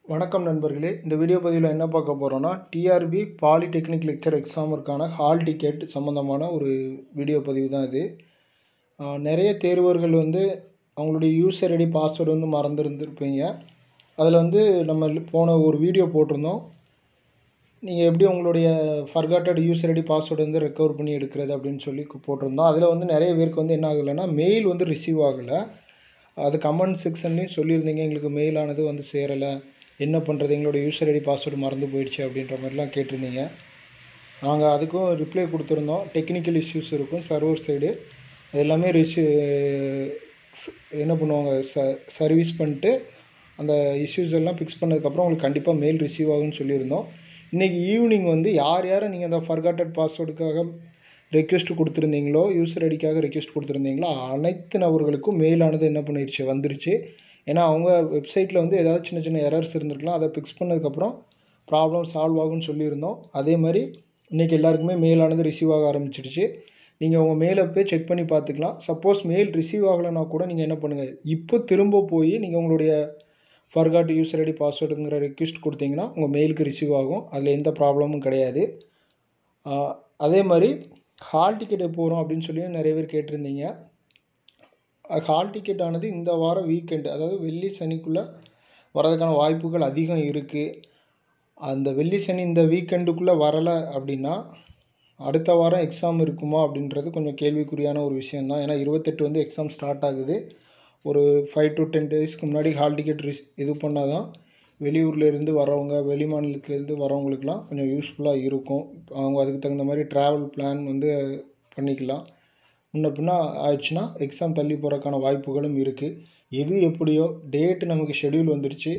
வணக்கம் நண்பர்களே இந்த வீடியோ பதிவில் என்ன பார்க்க போகிறோன்னா டிஆர்பி பாலிடெக்னிக் லெக்சர் எக்ஸாமிற்கான ஹால் டிக்கெட் சம்மந்தமான ஒரு வீடியோ பதிவு தான் இது ஆஹ் நிறைய தேர்வர்கள் வந்து அவங்களுடைய யூசர் ஐடி பாஸ்வேர்டு வந்து மறந்துருந்துருப்பீங்க அதில் வந்து நம்ம போன ஒரு வீடியோ போட்டிருந்தோம் நீங்கள் எப்படி உங்களுடைய ஃபர்காட்டட் யூசர் ஐடி பாஸ்வேர்டு வந்து ரெக்கவர் பண்ணி எடுக்கிறது அப்படின்னு சொல்லி கு- போட்டிருந்தோம் அதில் வந்து நிறைய பேருக்கு வந்து என்ன ஆகலைன்னா மெயில் வந்து ரிசீவ் ஆகலை அது கமெண்ட் செக்ஷன்லேயும் சொல்லியிருந்தீங்க எங்களுக்கு மெயில் ஆனது வந்து சேரலை என்ன பண்ணுறது எங்களோட யூசர் ஐடி பாஸ்வேர்டு மறந்து போயிடுச்சு அப்படின்ற மாதிரிலாம் கேட்டிருந்தீங்க நாங்கள் அதுக்கும் ரிப்ளை கொடுத்துருந்தோம் டெக்னிக்கல் இஷ்யூஸ் இருக்கும் சர்வர் சைடு அது எல்லாமே ரிசி என்ன பண்ணுவாங்க ச சர்வீஸ் பண்ணிட்டு அந்த இஷ்யூஸ் எல்லாம் ஃபிக்ஸ் பண்ணதுக்கப்புறம் உங்களுக்கு கண்டிப்பாக மெயில் ரிசீவ் ஆகும்னு சொல்லியிருந்தோம் இன்றைக்கி ஈவினிங் வந்து யார் யாரை நீங்கள் அந்த ஃபர்காட்டட் பாஸ்வேர்டுக்காக ரெக்வெஸ்ட் கொடுத்துருந்தீங்களோ யூசர் ஐடிக்காக ரெக்வெஸ்ட் கொடுத்துருந்தீங்களோ அனைத்து நபர்களுக்கும் மெயில் ஆனது என்ன பண்ணிருச்சு வந்துருச்சு ஏன்னா அவங்க வெப்சைட்டில் வந்து ஏதாவது சின்ன சின்ன எரர்ஸ் இருந்திருக்கலாம் அதை ஃபிக்ஸ் பண்ணதுக்கப்புறம் ப்ராப்ளம் சால்வ் ஆகும்னு சொல்லியிருந்தோம் அதே மாதிரி இன்றைக்கி எல்லாருக்குமே மெயில் ஆனது ரிசீவ் ஆக ஆரம்பிச்சிடுச்சு நீங்கள் உங்கள் மெயிலை போய் செக் பண்ணி பார்த்துக்கலாம் சப்போஸ் மெயில் ரிசீவ் ஆகலைன்னா கூட நீங்கள் என்ன பண்ணுங்கள் இப்போ திரும்ப போய் நீங்கள் உங்களுடைய ஃபர்காட் யூசர் ஐடி பாஸ்வேர்டுங்கிற ரெக்வெஸ்ட் கொடுத்தீங்கன்னா உங்கள் மெயிலுக்கு ரிசீவ் ஆகும் அதில் எந்த ப்ராப்ளமும் கிடையாது ஆஹ் அதே மாதிரி ஹால் டிக்கெட் போகிறோம் அப்படின்னு சொல்லி நிறைய பேர் கேட்டிருந்தீங்க ஹால் டிக்கெட் ஆனது இந்த வாரம் வீக்கெண்டு அதாவது வெள்ளி சனிக்குள்ளே வரதுக்கான வாய்ப்புகள் அதிகம் இருக்குது அந்த வெள்ளி சனி இந்த வீக்கெண்டுக்குள்ளே வரலை அப்படின்னா அடுத்த வாரம் எக்ஸாம் இருக்குமா அப்படின்றது கொஞ்சம் கேள்விக்குறியான ஒரு விஷயந்தான் ஏன்னா இருபத்தெட்டு வந்து எக்ஸாம் ஸ்டார்ட் ஆகுது ஒரு ஃபைவ் டு டென் டேஸ்க்கு முன்னாடி ஹால் டிக்கெட் ரிஸ் இது பண்ணால் தான் வெளியூர்லேருந்து வரவங்க வெளி மாநிலத்துலேருந்து வரவங்களுக்குலாம் கொஞ்சம் யூஸ்ஃபுல்லாக இருக்கும் அவங்க அதுக்கு தகுந்த மாதிரி ட்ராவல் பிளான் வந்து பண்ணிக்கலாம் முன்ன பின்ன ஆயிடுச்சுன்னா எக்ஸாம் தள்ளி போகிறதுக்கான வாய்ப்புகளும் இருக்குது எது எப்படியோ டேட் நமக்கு ஷெட்யூல் வந்துடுச்சு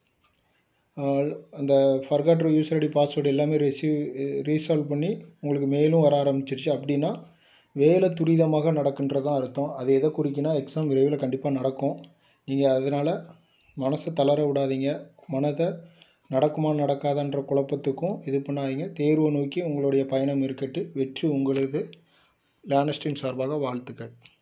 ஆஹ் அந்த ஃபர்காட்ரு யூசர் ஐடி பாஸ்வேர்டு எல்லாமே ரிசீவ் ரீசால்வ் பண்ணி உங்களுக்கு மெயிலும் வர ஆரம்பிச்சிருச்சு அப்படின்னா வேலை துரிதமாக நடக்குன்றதான் அர்த்தம் அது எதை குறிக்கினா எக்ஸாம் விரைவில் கண்டிப்பாக நடக்கும் நீங்கள் அதனால் மனசை தளர விடாதீங்க மனதை நடக்குமா நடக்காதான்ற குழப்பத்துக்கும் இது பண்ணாதீங்க தேர்வை நோக்கி உங்களுடைய பயணம் இருக்கட்டு வெற்றி உங்களது லேனஸ்டின் சார்பாக வாழ்த்துக்கள்